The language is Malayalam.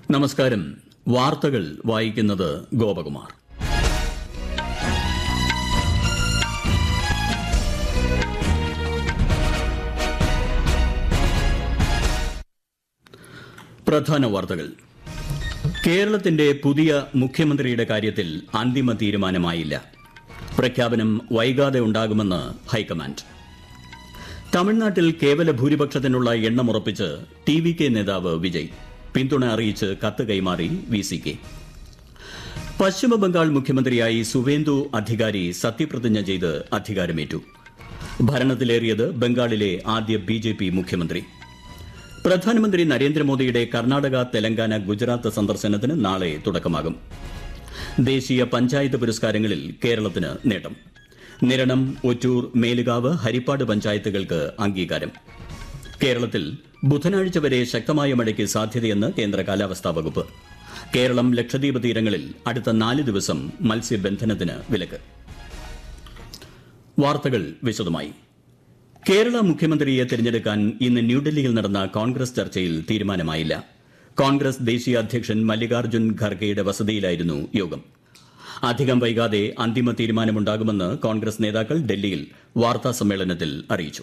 നമസ്കാരം വാർത്തകൾ വായിക്കുന്നത് ഗോപകുമാർ പ്രധാന വാർത്തകൾ കേരളത്തിന്റെ പുതിയ മുഖ്യമന്ത്രിയുടെ കാര്യത്തിൽ അന്തിമ തീരുമാനമായില്ല പ്രഖ്യാപനം വൈകാതെ ഉണ്ടാകുമെന്ന് ഹൈക്കമാൻഡ് തമിഴ്നാട്ടിൽ കേവല ഭൂരിപക്ഷത്തിനുള്ള എണ്ണമുറപ്പിച്ച് ടി വി കെ നേതാവ് വിജയ് പിന്തുണ അറിയിച്ച് കത്ത് കൈമാറി വി സി കെ പശ്ചിമബംഗാൾ മുഖ്യമന്ത്രിയായി സുവേന്ദു അധികാരി സത്യപ്രതിജ്ഞ ചെയ്ത് അധികാരമേറ്റു ഭരണത്തിലേറിയത് ബംഗാളിലെ ആദ്യ ബി ജെ പി മുഖ്യമന്ത്രി പ്രധാനമന്ത്രി നരേന്ദ്രമോദിയുടെ കർണാടക തെലങ്കാന ഗുജറാത്ത് സന്ദർശനത്തിന് നാളെ തുടക്കമാകും ദേശീയ പഞ്ചായത്ത് പുരസ്കാരങ്ങളിൽ കേരളത്തിന് നേട്ടം നിരണം ഒറ്റൂർ മേലുകാവ് ഹരിപ്പാട് പഞ്ചായത്തുകൾക്ക് അംഗീകാരം കേരളത്തിൽ ബുധനാഴ്ച വരെ ശക്തമായ മഴയ്ക്ക് സാധ്യതയെന്ന് കേന്ദ്ര കാലാവസ്ഥാ വകുപ്പ് കേരളം ലക്ഷദ്വീപ് തീരങ്ങളിൽ അടുത്ത നാല് ദിവസം മത്സ്യബന്ധനത്തിന് വിലക്ക് വാർത്തകൾ വിശദമായി കേരള മുഖ്യമന്ത്രിയെ തിരഞ്ഞെടുക്കാൻ ഇന്ന് ന്യൂഡൽഹിയിൽ നടന്ന കോൺഗ്രസ് ചർച്ചയിൽ തീരുമാനമായില്ല കോൺഗ്രസ് ദേശീയ അധ്യക്ഷൻ മല്ലികാർജ്ജുൻ ഖർഗെയുടെ വസതിയിലായിരുന്നു യോഗം അധികം വൈകാതെ അന്തിമ തീരുമാനമുണ്ടാകുമെന്ന് കോൺഗ്രസ് നേതാക്കൾ ഡൽഹിയിൽ വാർത്താ സമ്മേളനത്തിൽ അറിയിച്ചു